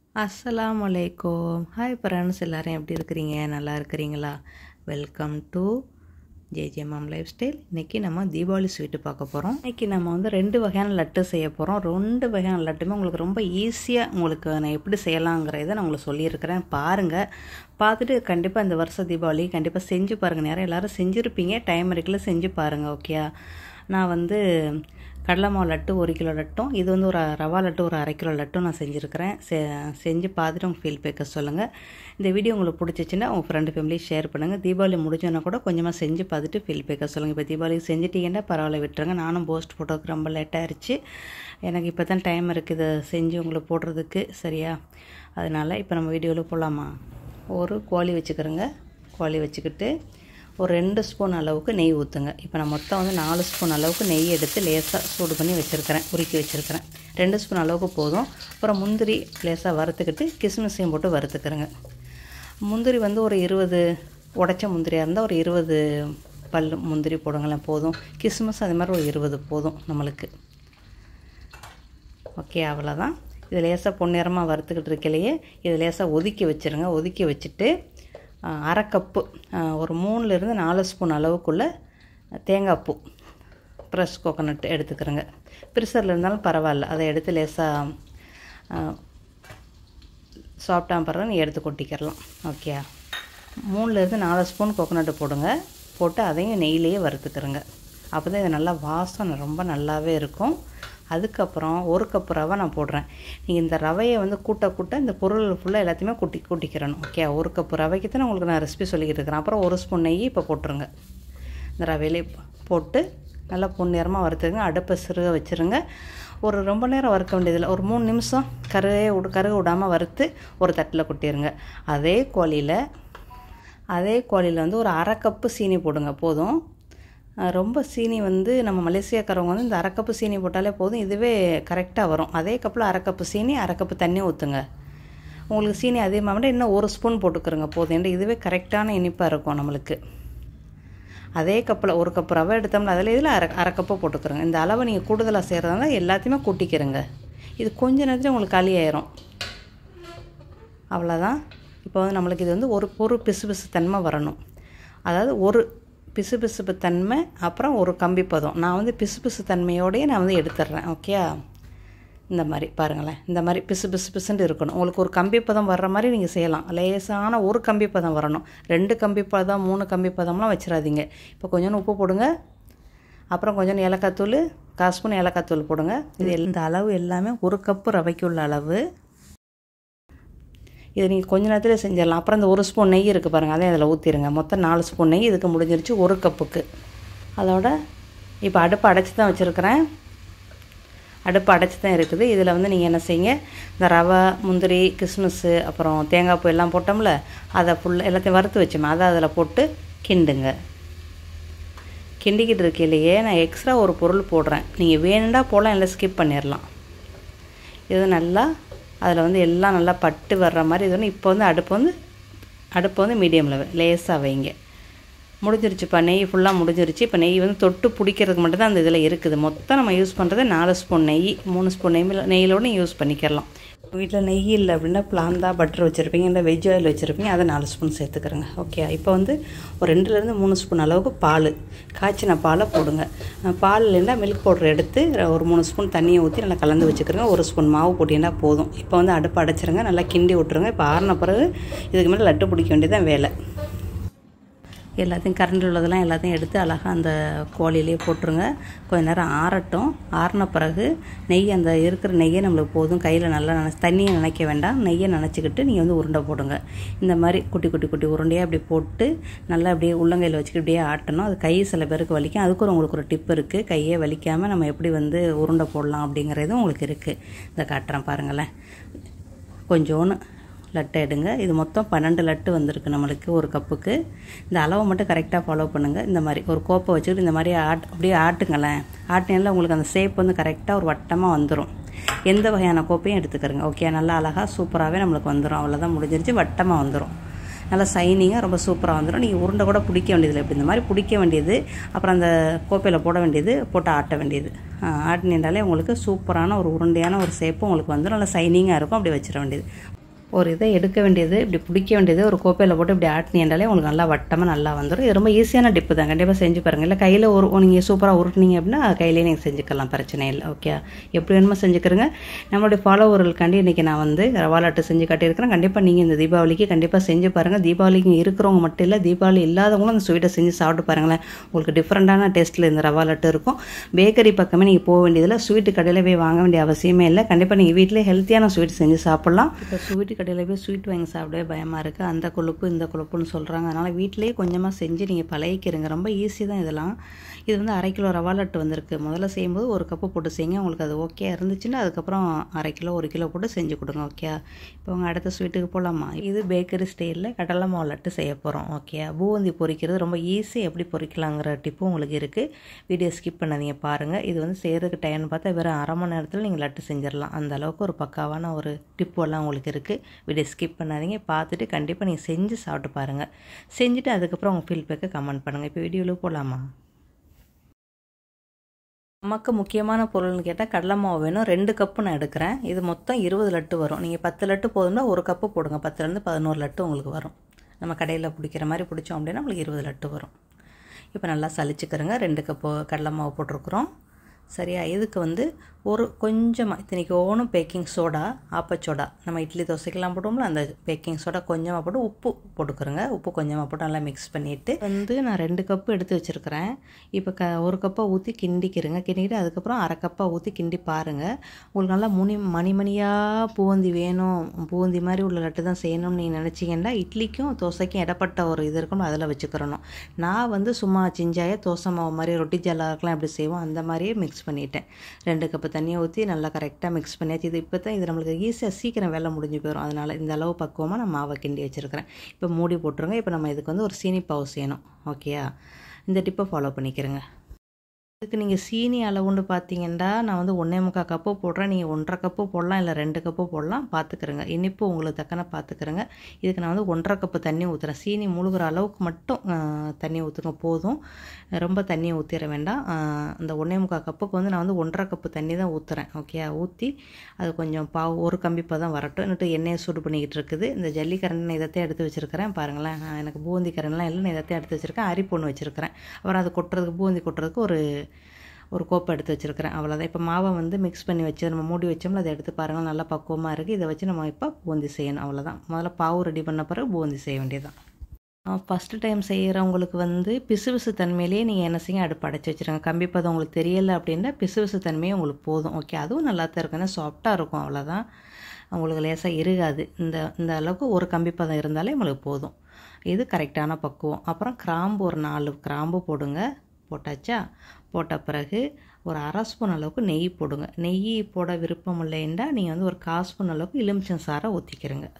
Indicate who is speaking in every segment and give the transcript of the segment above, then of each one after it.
Speaker 1: அஸ்ஸலாமு அலைக்கும் hi friends எல்லோரும் எப்படி இருக்கிறீங்க நல்லா இருக்கிறீங்களா welcome to JJ mom lifestyle இன்றைக்கி நம்ம தீபாவளி ஸ்வீட்டு பார்க்க போகிறோம் இன்றைக்கி நம்ம வந்து ரெண்டு வகையான லட்டு செய்ய போகிறோம் ரெண்டு வகையான லட்டுமே உங்களுக்கு ரொம்ப ஈஸியாக உங்களுக்கு நான் எப்படி செய்யலாங்கிறத நான் உங்களுக்கு சொல்லியிருக்கிறேன் பாருங்கள் பார்த்துட்டு கண்டிப்பாக இந்த வருஷம் தீபாவளி கண்டிப்பாக செஞ்சு பாருங்கள் நேரம் எல்லோரும் செஞ்சுருப்பீங்க டைம் இருக்குல்ல செஞ்சு பாருங்கள் ஓகே நான் வந்து கடலை மாவு லட்டு ஒரு கிலோ லட்டும் இது வந்து ஒரு ரவா லட்டு ஒரு அரை கிலோ லட்டும் நான் செஞ்சுருக்கிறேன் செ செஞ்சு பார்த்துட்டு உங்கள் ஃபீல்பேக்கை சொல்லுங்கள் இந்த வீடியோ உங்களுக்கு பிடிச்சிச்சின்னா உங்கள் ஃப்ரெண்டு ஃபேமிலி ஷேர் பண்ணுங்கள் தீபாவளி முடிஞ்சோன்னா கூட கொஞ்சமாக செஞ்சு பார்த்துட்டு ஃபீல்பேக்கை சொல்லுங்கள் இப்போ தீபாவளி செஞ்சுட்டீங்கன்னா பரவாயில்ல விட்டுருங்க நானும் போஸ்ட் போட்டோக்கு ரொம்ப லேட்டாகிடுச்சு எனக்கு இப்போ தான் டைம் இருக்குது செஞ்சு உங்களுக்கு போடுறதுக்கு சரியா அதனால் இப்போ நம்ம வீடியோவில் போகலாமா ஒரு கோழி வச்சுக்கிறோங்க கோழி வச்சுக்கிட்டு ஒரு ரெண்டு ஸ்பூன் அளவுக்கு நெய் ஊற்றுங்க இப்போ நான் மொத்தம் வந்து நாலு ஸ்பூன் அளவுக்கு நெய் எடுத்து லேசாக சூடு பண்ணி வச்சுருக்கிறேன் உருக்கி வச்சுருக்கிறேன் ரெண்டு ஸ்பூன் அளவுக்கு போதும் அப்புறம் முந்திரி லேசாக வறுத்துக்கிட்டு கிஸ்மிஸையும் போட்டு வறுத்துக்கிறேங்க முந்திரி வந்து ஒரு இருபது உடச்ச முந்திரியாக இருந்தால் ஒரு இருபது பல் முந்திரி போடுங்களேன் போதும் கிஸ்மிஸ் அது மாதிரி ஒரு இருபது போதும் நம்மளுக்கு ஓகே அவ்வளோதான் இது லேசாக பொன்னிறமாக வறுத்துக்கிட்டு இருக்கலையே இது லேசாக ஒதுக்கி வச்சுருங்க ஒதுக்கி வச்சுட்டு அரை கப்பு ஒரு மூணுலேருந்து நாலு ஸ்பூன் அளவுக்குள்ளே தேங்காய் பூ ஃப்ரெஷ் கோகோனட் எடுத்துக்கிறேங்க ப்ரிசரில் இருந்தாலும் பரவாயில்ல அதை எடுத்து லேசாக சாஃப்டாக பிறகு நீ எடுத்து கொட்டிக்கிறலாம் ஓகே மூணுலேருந்து நாலு ஸ்பூன் கோகோனட்டு போடுங்க போட்டு அதையும் நெய்லேயே வறுத்துக்கிறேங்க அப்போ தான் இது நல்லா வாசம் ரொம்ப நல்லாவே இருக்கும் அதுக்கப்புறம் ஒரு கப் ரவை நான் போடுறேன் நீங்கள் இந்த ரவையை வந்து கூட்ட கூட்ட இந்த பொருள் ஃபுல்லாக எல்லாத்தையுமே கூட்டி கூட்டிக்கிறணும் ஓகே ஒரு கப் ரவைக்கு தான் உங்களுக்கு நான் ரெசிபி சொல்லிக்கிட்டு இருக்கிறேன் அப்புறம் ஒரு ஸ்பூன் நெய் இப்போ போட்டுருங்க இந்த ரவையிலே போட்டு நல்லா பொன்னிறமாக வறுத்துருங்க அடுப்பை சிறுக வச்சுருங்க ஒரு ரொம்ப நேரம் வறுக்க வேண்டியதில்லை ஒரு மூணு நிமிஷம் கருகே விடு கருக விடாமல் வறுத்து ஒரு தட்டில் கொட்டிடுங்க அதே கோழியில் அதே கோழியில் வந்து ஒரு அரை கப்பு சீனி போடுங்க போதும் ரொம்ப சீனி வந்து நம்ம மலேசியாக்காரவங்க வந்து இந்த அரை கப்பு சீனி போட்டாலே போதும் இதுவே கரெக்டாக வரும் அதே கப்பில் அரை கப்பு சீனி அரை கப்பு தண்ணி ஊற்றுங்க உங்களுக்கு சீனி அதிகமாக இன்னும் ஒரு ஸ்பூன் போட்டுக்கிறோங்க போதும் ஏன்னா இதுவே கரெக்டான இனிப்பாக இருக்கும் நம்மளுக்கு அதே கப்பில் ஒரு கப் ரவை எடுத்தோம்னா அதில் இதில் அரை அரை கப்பு போட்டுக்கிறோங்க இந்த அளவை நீங்கள் கூடுதலாக செய்கிறதா எல்லாத்தையுமே கூட்டிக்கிறங்க இது கொஞ்ச நேரத்தில் உங்களுக்கு காலி ஆயிரும் அவ்வளோதான் இப்போ வந்து நம்மளுக்கு இது வந்து ஒரு ஒரு பிசு பிசு தன்மை வரணும் அதாவது ஒரு பிசு பிசுப்பு தன்மை அப்புறம் ஒரு கம்பி பதம் நான் வந்து பிசு பிசு தன்மையோடையே நான் வந்து எடுத்துடுறேன் ஓகே இந்த மாதிரி பாருங்களேன் இந்த மாதிரி பிசு பிசு பிசுன்னு இருக்கணும் உங்களுக்கு ஒரு கம்பி பதம் வர்ற மாதிரி நீங்கள் செய்யலாம் லேசான ஒரு கம்பி பதம் வரணும் ரெண்டு கம்பி பதம் மூணு கம்பி பதம்லாம் வச்சிடாதீங்க இப்போ கொஞ்சோண்டு உப்பு போடுங்க அப்புறம் கொஞ்சம் ஏலக்காத்தூள் கால் ஸ்பூன் ஏலக்காத்தூள் போடுங்க இது இந்த அளவு எல்லாமே ஒரு கப்பு ரவைக்கு உள்ள அளவு இதை நீங்கள் கொஞ்ச நேரத்தில் செஞ்சிடலாம் அப்புறம் இந்த ஒரு ஸ்பூன் நெய் இருக்குது பாருங்கள் அதே அதில் ஊற்றிடுங்க மொத்தம் நாலு ஸ்பூன் நெய் இதுக்கு முடிஞ்சிருச்சு ஒரு கப்புக்கு அதோட இப்போ அடுப்பு அடைச்சி தான் வச்சுருக்கிறேன் அடுப்பு அடைச்சி தான் இருக்குது இதில் வந்து நீங்கள் என்ன செய்யுங்க இந்த ரவை முந்திரி கிஸ்மிஸ்ஸு அப்புறம் தேங்காய் பூ எல்லாம் போட்டோம்ல அதை ஃபுல்லாக எல்லாத்தையும் வறுத்து வச்சோமே அதை அதில் போட்டு கிண்டுங்க கிண்டிக்கிட்டு இருக்கையிலேயே நான் எக்ஸ்ட்ரா ஒரு பொருள் போடுறேன் நீங்கள் வேணுண்டா போடலாம் இல்லை ஸ்கிப் பண்ணிடலாம் இது நல்லா அதில் வந்து எல்லாம் நல்லா பட்டு வர்ற மாதிரி இது வந்து இப்போ வந்து அடுப்பு வந்து அடுப்பு வந்து மீடியமில் லேஸாக வைங்க முடிஞ்சிருச்சுப்பா நெய் ஃபுல்லாக முடிஞ்சிருச்சு இப்போ நெய் வந்து தொட்டு பிடிக்கிறதுக்கு மட்டும் தான் அந்த இதில் இருக்குது மொத்தம் நம்ம யூஸ் பண்ணுறது நாலு ஸ்பூன் நெய் மூணு ஸ்பூன் நெய் நெய்யிலோடு யூஸ் பண்ணிக்கிறலாம் வீட்டில் நெய் இல்லை அப்படின்னா பிளாந்தா பட்டர் வச்சுருப்பீங்க இல்லை வெஜ் ஆயில் வச்சுருப்பீங்க அதை நாலு ஸ்பூன் சேர்த்துக்கிறேங்க ஓகே இப்போ வந்து ஒரு ரெண்டுலேருந்து மூணு ஸ்பூன் அளவுக்கு பால் காய்ச்சின பாலை போடுங்க பால் இல்லைன்னா மில்க் பவுடர் எடுத்து ஒரு மூணு ஸ்பூன் தண்ணியை ஊற்றி நல்லா கலந்து வச்சுக்கிறோங்க ஒரு ஸ்பூன் மாவு போட்டிங்கன்னா போதும் இப்போ வந்து அடுப்பு அடைச்சிருங்க நல்லா கிண்டி விட்ருங்க இப்போ ஆறின பிறகு இதுக்கு மேலே லட்டு பிடிக்க வேண்டியதான் வேலை எல்லாத்தையும் கரண்ட் உள்ளதெல்லாம் எல்லாத்தையும் எடுத்து அழகாக அந்த கோழியிலே போட்டுருங்க கொஞ்ச நேரம் ஆறட்டும் ஆறின பிறகு நெய் அந்த இருக்கிற நெய்யை நம்மளுக்கு போதும் கையில் நல்லா நினச்சி தண்ணியை நினைக்க வேண்டாம் நெய்யை நினச்சிக்கிட்டு நீங்கள் வந்து உருண்டை போடுங்க இந்த மாதிரி குட்டி குட்டி குட்டி உருண்டையாக அப்படி போட்டு நல்லா அப்படியே உள்ளங்கையில் வச்சுக்கிட்டு இப்படியே ஆட்டணும் அது கை சில பேருக்கு வலிக்கும் அதுக்கு ஒரு உங்களுக்கு ஒரு டிப் இருக்குது கையே வலிக்காமல் நம்ம எப்படி வந்து உருண்டை போடலாம் அப்படிங்கிறதும் உங்களுக்கு இருக்குது இதை காட்டுறேன் பாருங்களேன் கொஞ்சோன்னு லட்டு எடுங்க இது மொத்தம் பன்னெண்டு லட்டு வந்திருக்கு நம்மளுக்கு ஒரு கப்புக்கு இந்த அளவை மட்டும் கரெக்டாக ஃபாலோ பண்ணுங்கள் இந்த மாதிரி ஒரு கோப்பை வச்சுக்கிட்டு இந்த மாதிரி ஆட் அப்படியே ஆட்டுங்களேன் ஆட்டினால உங்களுக்கு அந்த ஷேப் வந்து கரெக்டாக ஒரு வட்டமாக வந்துடும் எந்த வகையான கோப்பையும் எடுத்துக்கிறங்க ஓகே நல்லா அழகாக சூப்பராகவே நம்மளுக்கு வந்துடும் அவ்வளோதான் முடிஞ்சிருச்சு வட்டமாக வந்துடும் நல்லா சைனிங்காக ரொம்ப சூப்பராக வந்துடும் நீங்கள் உருண்டை கூட பிடிக்க வேண்டியதில்லை இப்படி இந்த மாதிரி பிடிக்க வேண்டியது அப்புறம் அந்த கோப்பையில் போட வேண்டியது போட்டு ஆட்ட வேண்டியது ஆட்டினாலே உங்களுக்கு சூப்பரான ஒரு உருண்டையான ஒரு ஷேப்பு உங்களுக்கு வந்துடும் நல்லா சைனிங்காக இருக்கும் அப்படி வச்சிட வேண்டியது ஒரு இதை எடுக்க வேண்டியது இப்படி பிடிக்க வேண்டியது ஒரு கோப்பையில் போட்டு இப்படி ஆட்டினீண்டாலே உங்களுக்கு நல்லா வட்டமாக நல்லா வந்துடும் இது ரொம்ப ஈஸியான டிப்பு தான் கண்டிப்பாக செஞ்சு பாருங்கள் இல்லை கையில் ஒரு நீங்கள் சூப்பராக உருட்டுனீங்க அப்படின்னா கையிலேயே நீங்கள் செஞ்சுக்கலாம் பிரச்சனை இல்லை ஓகே எப்படி வேணுமோ செஞ்சுக்கிறங்க நம்மளுடைய ஃபாலோவர்களுக்காண்டி இன்றைக்கி நான் வந்து ரவா லட்டு செஞ்சு காட்டியிருக்கிறேன் கண்டிப்பாக நீங்கள் இந்த தீபாவளிக்கு கண்டிப்பாக செஞ்சு பாருங்கள் தீபாவளிக்கு இருக்கிறவங்க மட்டும் இல்லை தீபாவளி இல்லாதவங்களும் அந்த ஸ்வீட்டை செஞ்சு சாப்பிட்டு பாருங்களேன் உங்களுக்கு டிஃப்ரெண்ட்டான டேஸ்ட்டில் இந்த ரவா லட்டு இருக்கும் பேக்கரி பக்கமே நீங்கள் போக வேண்டியதில்லை ஸ்வீட்டு கடையில் போய் வாங்க வேண்டிய அவசியமே இல்லை கண்டிப்பாக நீங்கள் வீட்டிலே ஹெல்த்தியான ஸ்வீட் செஞ்சு சாப்பிட்லாம் இப்போ ஸ்வீட்டு கடையில் போய் ஸ்வீட் வாங்கி சாப்பிடவே பயமாக இருக்குது அந்த கொழுப்பு இந்த கொழுப்புன்னு சொல்கிறாங்க அதனால் வீட்டிலேயே கொஞ்சமாக செஞ்சு நீங்கள் பழகிக்கிறங்க ரொம்ப ஈஸி தான் இதெல்லாம் இது வந்து அரை கிலோ ரவா லட்டு வந்திருக்கு முதல்ல செய்யும்போது ஒரு கப்பு போட்டு செய்யுங்க உங்களுக்கு அது ஓகே இருந்துச்சுன்னா அதுக்கப்புறம் அரை கிலோ ஒரு கிலோ போட்டு செஞ்சு கொடுங்க ஓகே இப்போ உங்கள் அடுத்த ஸ்வீட்டுக்கு போகலாமா இது பேக்கரி ஸ்டைலில் கடலை மாவு லட்டு செய்ய போகிறோம் ஓகே பூந்தி பொரிக்கிறது ரொம்ப ஈஸி எப்படி பொரிக்கலாங்கிற டிப்பும் உங்களுக்கு இருக்குது வீடியோ ஸ்கிப் பண்ணாதீங்க பாருங்கள் இது வந்து செய்கிறதுக்கு டைம்னு பார்த்தா வெறும் அரை மணி நேரத்தில் நீங்கள் லட்டு செஞ்சிடலாம் அந்த அளவுக்கு ஒரு பக்காவான ஒரு டிப்பு எல்லாம் உங்களுக்கு இருக்குது வீடியோ ஸ்கிப் பண்ணாதீங்க பார்த்துட்டு கண்டிப்பாக நீங்கள் செஞ்சு சாப்பிட்டு பாருங்கள் செஞ்சுட்டு அதுக்கப்புறம் உங்கள் ஃபீட்பேக்கை கமெண்ட் பண்ணுங்கள் இப்போ வீடியோவில் போகலாமா நமக்கு முக்கியமான பொருள்னு கேட்டால் கடலை மாவு வேணும் ரெண்டு கப்பு நான் எடுக்கிறேன் இது மொத்தம் இருபது லட்டு வரும் நீங்கள் பத்து லட்டு போதும்னா ஒரு கப்பு போடுங்க பத்துலேருந்து பதினோரு லட்டு உங்களுக்கு வரும் நம்ம கடையில் பிடிக்கிற மாதிரி பிடிச்சோம் அப்படின்னா உங்களுக்கு இருபது லட்டு வரும் இப்போ நல்லா சலிச்சுக்கிறோங்க ரெண்டு கப்பு கடலை மாவு போட்டிருக்குறோம் சரியா இதுக்கு வந்து ஒரு கொஞ்சமாக இத்தனைக்கு ஓணும் பேக்கிங் சோடா ஆப்பச்சோடா நம்ம இட்லி தோசைக்கெல்லாம் போட்டோம்ல அந்த பேக்கிங் சோடா கொஞ்சமாக போட்டு உப்பு போட்டுக்கிறோங்க உப்பு கொஞ்சமாக போட்டு நல்லா மிக்ஸ் பண்ணிவிட்டு வந்து நான் ரெண்டு கப்பு எடுத்து வச்சுருக்கிறேன் இப்போ க ஒரு கப்பை ஊற்றி கிண்டிக்கிறேங்க கிண்டிக்கிட்டு அதுக்கப்புறம் அரை கப்பாக ஊற்றி கிண்டி பாருங்கள் உங்களுக்கு நல்லா முனி மணி மணியாக பூந்தி வேணும் பூந்தி மாதிரி உள்ள லட்டு தான் செய்யணும்னு நீங்கள் நினச்சிங்கன்னா இட்லிக்கும் தோசைக்கும் இடப்பட்ட ஒரு இது இருக்கணும் அதில் வச்சுக்கிறணும் நான் வந்து சும்மா சிஞ்சாய தோசை மாவு மாதிரி ரொட்டி ஜல்லாருக்கெலாம் எப்படி செய்வோம் அந்த மாதிரியே மிக்ஸ் பண்ணிட்டேன் ரெண்டு கப்பு தண்ணியை ஊற்றி நல்லா கரெக்டாக மிக்ஸ் பண்ணியாச்சு இது இப்போ தான் இது நம்மளுக்கு ஈஸியாக சீக்கிரம் வேலை முடிஞ்சு போயிடும் அதனால் இந்த அளவு பக்குவமாக நான் மாவை கிண்டி வச்சுருக்கிறேன் இப்போ மூடி போட்டுருங்க இப்போ நம்ம இதுக்கு வந்து ஒரு சீனி பாவு செய்யணும் ஓகேயா இந்த டிப்பை ஃபாலோ பண்ணிக்கிறேங்க இதுக்கு நீங்கள் சீனி அளவுன்னு பார்த்தீங்கன்னா நான் வந்து ஒன்றே முக்கால் கப்பு போடுறேன் நீங்கள் ஒன்றரை கப்பு போடலாம் இல்லை ரெண்டு கப்பு போடலாம் பார்த்துக்கிறேங்க இனிப்பு உங்களுக்கு தக்கன பார்த்துக்கிறேங்க இதுக்கு நான் வந்து ஒன்றரை கப்பு தண்ணி ஊற்றுறேன் சீனி முழுகிற அளவுக்கு மட்டும் தண்ணி ஊற்றுங்க போதும் ரொம்ப தண்ணியை ஊற்றிட வேண்டாம் அந்த ஒன்றே முக்கால் கப்புக்கு வந்து நான் வந்து ஒன்றரை கப்பு தண்ணி தான் ஊற்றுறேன் ஓகே ஊற்றி அது கொஞ்சம் பாவு ஒரு கம்பிப்பாக தான் வரட்டும் இன்னும் எண்ணெயை சூடு பண்ணிக்கிட்டு இருக்குது இந்த ஜல்லிக்கரண்ட் நான் இதைத்தான் எடுத்து வச்சுருக்கிறேன் பாருங்களேன் எனக்கு பூந்தி கரண்ட்லாம் இல்லை நான் இதைத்தான் எடுத்து வச்சுருக்கேன் அரிப்பு ஒன்று வச்சுருக்கிறேன் அப்புறம் அது கொட்டுறதுக்கு பூந்தி கொட்டுறதுக்கு ஒரு ஒரு கோப்பை எடுத்து வச்சுருக்கிறேன் அவ்வளோதான் இப்போ மாவை வந்து மிக்ஸ் பண்ணி வச்சு நம்ம மூடி வச்சோம்ல அதை எடுத்து பாருங்கள் நல்லா பக்குவமாக இருக்குது இதை வச்சு நம்ம இப்போ பூந்தி செய்யணும் அவ்வளோதான் முதல்ல பாவு ரெடி பண்ண பிறகு பூந்தி செய்ய வேண்டியதுதான் ஃபஸ்ட்டு டைம் செய்கிறவங்களுக்கு வந்து பிசுபிசு தன்மையிலேயே நீங்கள் என்ன செய்ய அடுப்பு அடைச்சி வச்சுருங்க கம்பி பதம் உங்களுக்கு தெரியலை அப்படின்னா பிசுபிசு தன்மையே உங்களுக்கு போதும் ஓகே அதுவும் நல்லா தான் இருக்கும் சாஃப்டாக இருக்கும் அவ்வளோதான் உங்களுக்கு லேசாக இருகாது இந்த இந்த அளவுக்கு ஒரு கம்பி பதம் இருந்தாலே உங்களுக்கு போதும் இது கரெக்டான பக்குவம் அப்புறம் கிராம்பு ஒரு நாலு கிராம்பு போடுங்க போட்டாச்சா போட்ட பிறகு ஒரு அரை ஸ்பூன் அளவுக்கு நெய் போடுங்க நெய் போட விருப்பம் இல்லைன்னா நீங்கள் வந்து ஒரு கால் ஸ்பூன் அளவுக்கு எலுமிச்சம் சாரை ஊற்றிக்கிறங்க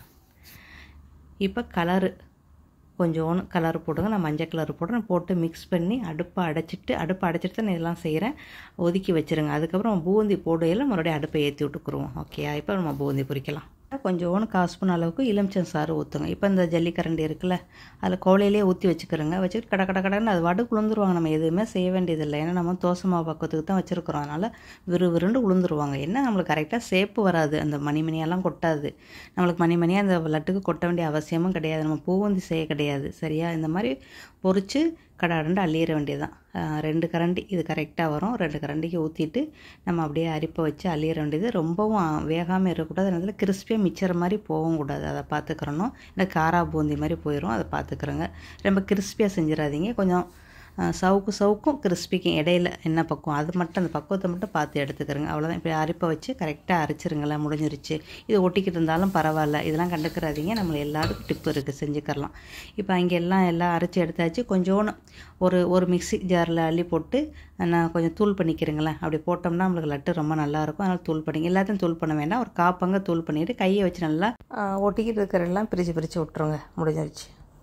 Speaker 1: இப்போ கலரு கொஞ்சோன்னு கலர் போடுங்க நான் மஞ்சள் கலர் போடுறேன் போட்டு மிக்ஸ் பண்ணி அடுப்பை அடைச்சிட்டு அடுப்பை அடைச்சிட்டு தான் நான் இதெல்லாம் செய்கிறேன் ஒதுக்கி வச்சுருங்க அதுக்கப்புறம் பூந்தி போடையில் மறுபடியும் அடுப்பை ஏற்றி விட்டுக்குருவோம் ஓகே இப்போ நம்ம பூந்தி பொரிக்கலாம் கொஞ்சோன்னு கால் ஸ்பூன் அளவுக்கு இளமிச்சம் சாறு ஊற்றுங்க இப்போ இந்த ஜல்லிக்கரண்டி இருக்குல்ல அதில் கோலையிலே ஊற்றி வச்சுக்கிறோங்க வச்சுட்டு கடை கடை கடைன்னு அது வடு உளுந்துருவாங்க நம்ம எதுவுமே செய்ய வேண்டியதில்லை ஏன்னா நம்ம தோசை மாவு பக்கத்துக்கு தான் வச்சுருக்குறோம் அதனால் விறு விருண்டு உளுந்துருவாங்க என்ன நம்மளுக்கு கரெக்டாக சேப்பு வராது அந்த மணி மணியெல்லாம் கொட்டாது நம்மளுக்கு மணி மணியாக அந்த லட்டுக்கு கொட்ட வேண்டிய அவசியமும் கிடையாது நம்ம பூவந்தி செய்ய கிடையாது சரியா இந்த மாதிரி பொறிச்சு கடாடண்டு அள்ளிட வேண்டியதுதான் ரெண்டு கரண்டி இது கரெக்டாக வரும் ரெண்டு கரண்டிக்கு ஊற்றிட்டு நம்ம அப்படியே அரிப்பை வச்சு அள்ளிட வேண்டியது ரொம்பவும் வேகாமல் இருக்கக்கூடாது அதில் கிறிஸ்பியாக மிச்சற மாதிரி போகவும் கூடாது அதை பார்த்துக்கிறணும் இல்லை காரா பூந்தி மாதிரி போயிடும் அதை பார்த்துக்கிறோங்க ரொம்ப கிறிஸ்பியாக செஞ்சிடாதீங்க கொஞ்சம் சவுக்கு சவுக்கும் கிறிஸ்பிக்கும் இடையில என்ன பக்குவம் அது மட்டும் அந்த பக்குவத்தை மட்டும் பார்த்து எடுத்துக்கிறோங்க அவ்வளோதான் இப்போ அரிப்பை வச்சு கரெக்டாக அரைச்சிருங்களேன் முடிஞ்சிருச்சு இது ஒட்டிக்கிட்டு இருந்தாலும் பரவாயில்ல இதெல்லாம் கண்டுக்கிறாதீங்க நம்மளை எல்லாருக்கும் டிப்பு இருக்குது செஞ்சுக்கிறலாம் இப்போ அங்கே எல்லாம் எல்லாம் அரைச்சி எடுத்தாச்சு கொஞ்சோன்னு ஒரு ஒரு மிக்சி ஜாரில் அள்ளி போட்டு நான் கொஞ்சம் தூள் பண்ணிக்கிறேங்களேன் அப்படி போட்டோம்னா நம்மளுக்கு லட்டு ரொம்ப நல்லாயிருக்கும் அதனால் தூள் பண்ணிங்க எல்லாத்தையும் தூள் பண்ண வேண்டாம் ஒரு காப்பங்க தூள் பண்ணிவிட்டு கையை வச்சு நல்லா ஒட்டிக்கிட்டு இருக்கிறெல்லாம் பிரித்து பிரித்து விட்ருங்க முடிஞ்சிருச்சு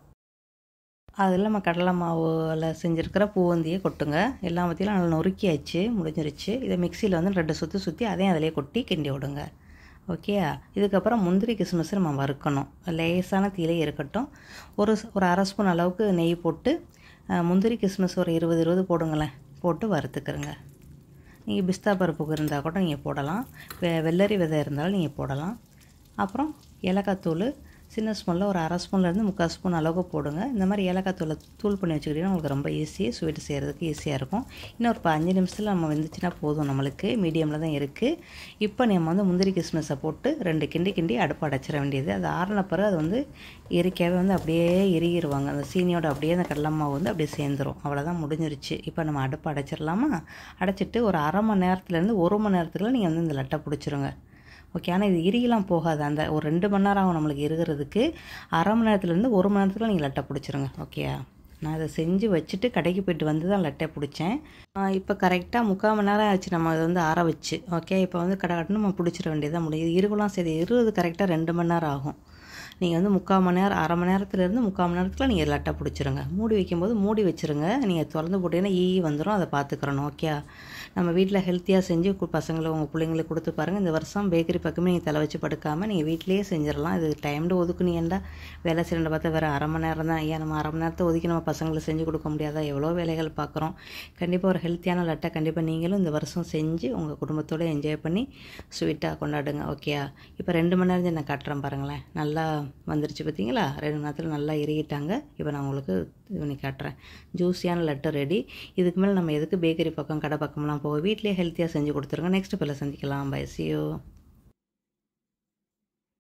Speaker 1: அதில் நம்ம கடலை மாவில் செஞ்சுருக்கிற பூவந்தியை கொட்டுங்க எல்லாம் பற்றியும் நல்லா நொறுக்கியாச்சு முடிஞ்சிருச்சு இதை மிக்சியில் வந்து ரெண்டு சுற்றி சுற்றி அதையும் அதிலே கொட்டி கிண்டி விடுங்க ஓகேயா இதுக்கப்புறம் முந்திரி கிஸ்மிஸ் நம்ம வறுக்கணும் லேசான தீலே இருக்கட்டும் ஒரு ஒரு அரை ஸ்பூன் அளவுக்கு நெய் போட்டு முந்திரி கிஸ்மிஸ் ஒரு இருபது இருபது போடுங்களேன் போட்டு வறுத்துக்கிறங்க நீங்கள் பிஸ்தா பருப்புக்கு இருந்தால் கூட நீங்கள் போடலாம் வெ வெள்ளரி விதை இருந்தாலும் நீங்கள் போடலாம் அப்புறம் ஏலக்காய் தூள் சின்ன ஸ்பூனில் ஒரு அரை ஸ்பூன்லேருந்து முக்கால் ஸ்பூன் அளவுக்கு போடுங்க இந்த மாதிரி ஏலக்காய் தூளை தூள் பண்ணி வச்சுக்கிட்டிங்கன்னா உங்களுக்கு ரொம்ப ஈஸி ஸ்வீட் செய்கிறதுக்கு ஈஸியாக இருக்கும் இன்னும் ஒரு அஞ்சு நிமிஷத்தில் நம்ம வெந்துச்சுன்னா போதும் நம்மளுக்கு மீடியமில் தான் இருக்குது இப்போ நம்ம வந்து முந்திரி கிஸ்மிஸை போட்டு ரெண்டு கிண்டி கிண்டி அடுப்பு அடைச்சிட வேண்டியது அது ஆறின பிறகு அது வந்து எரிக்காவே வந்து அப்படியே எரிகிருவாங்க அந்த சீனியோட அப்படியே அந்த கடலை மாவு வந்து அப்படியே சேர்ந்துரும் அவ்வளோதான் முடிஞ்சிருச்சு இப்போ நம்ம அடுப்பு அடைச்சிடலாமா அடைச்சிட்டு ஒரு அரை மணி நேரத்துலேருந்து ஒரு மணி நேரத்துக்குள்ள நீங்கள் வந்து இந்த லட்டை பிடிச்சிருங்க ஓகே ஆனால் இது இறுகிலாம் போகாது அந்த ஒரு ரெண்டு மணி நேரம் ஆகும் நம்மளுக்கு இருக்கிறதுக்கு அரை மணி நேரத்துலேருந்து ஒரு மணி நேரத்தில் நீங்கள் லட்டை பிடிச்சிருங்க ஓகேயா நான் இதை செஞ்சு வச்சுட்டு கடைக்கு போயிட்டு வந்து தான் லட்டை பிடிச்சேன் இப்போ கரெக்டாக முக்கால் மணி நேரம் ஆச்சு நம்ம அதை வந்து ஆற வச்சு ஓகே இப்போ வந்து கடை கட்டணும் நம்ம பிடிச்சிட வேண்டியதாக முடியுது இருகலாம் சரி இருபது கரெக்டாக ரெண்டு மணி நேரம் ஆகும் நீங்கள் வந்து முக்கால் மணி நேரம் அரை மணி நேரத்துலேருந்து முக்கால் மணி நேரத்தில் நீங்கள் லட்டை பிடிச்சிருங்க மூடி வைக்கும்போது மூடி வச்சுருங்க நீங்கள் திறந்து போட்டீங்கன்னா ஈ வந்துடும் அதை பார்த்துக்கிறணும் ஓகே நம்ம வீட்டில் ஹெல்த்தியாக செஞ்சு கு- பசங்களை உங்கள் பிள்ளைங்களுக்கு கொடுத்து பாருங்கள் இந்த வருஷம் பேக்கரி பக்கமே நீங்கள் தலை வச்சு படுக்காமல் நீங்கள் வீட்டிலேயே செஞ்சிடலாம் இது டைம்டு ஒதுக்குனீங்கண்டா வேலை செய்யறத பார்த்தா வேறு அரை மணி நேரம் தான் ஏன் நம்ம அரை மணி நேரத்தை ஒதுக்கி நம்ம பசங்களுக்கு செஞ்சு கொடுக்க முடியாதா எவ்வளோ வேலைகள் பார்க்குறோம் கண்டிப்பாக ஒரு ஹெல்த்தியான லட்டை கண்டிப்பாக நீங்களும் இந்த வருஷம் செஞ்சு உங்கள் குடும்பத்தோடு என்ஜாய் பண்ணி ஸ்வீட்டாக கொண்டாடுங்க ஓகேயா இப்போ ரெண்டு மணி நேரம் நான் காட்டுறேன் பாருங்களேன் நல்லா வந்துருச்சு பார்த்தீங்களா ரெண்டு மணி நேரத்தில் நல்லா இறுகிட்டாங்க இப்போ நான் உங்களுக்கு இது பண்ணி காட்டுறேன் ஜூஸியான லட்டு ரெடி இதுக்கு மேலே நம்ம எதுக்கு பேக்கரி பக்கம் கடை பக்கம்லாம் போக வீட்லேயே ஹெல்த்தியாக செஞ்சு கொடுத்துருங்க நெக்ஸ்ட் பிள்ளை சந்திக்கலாம் பை சியோ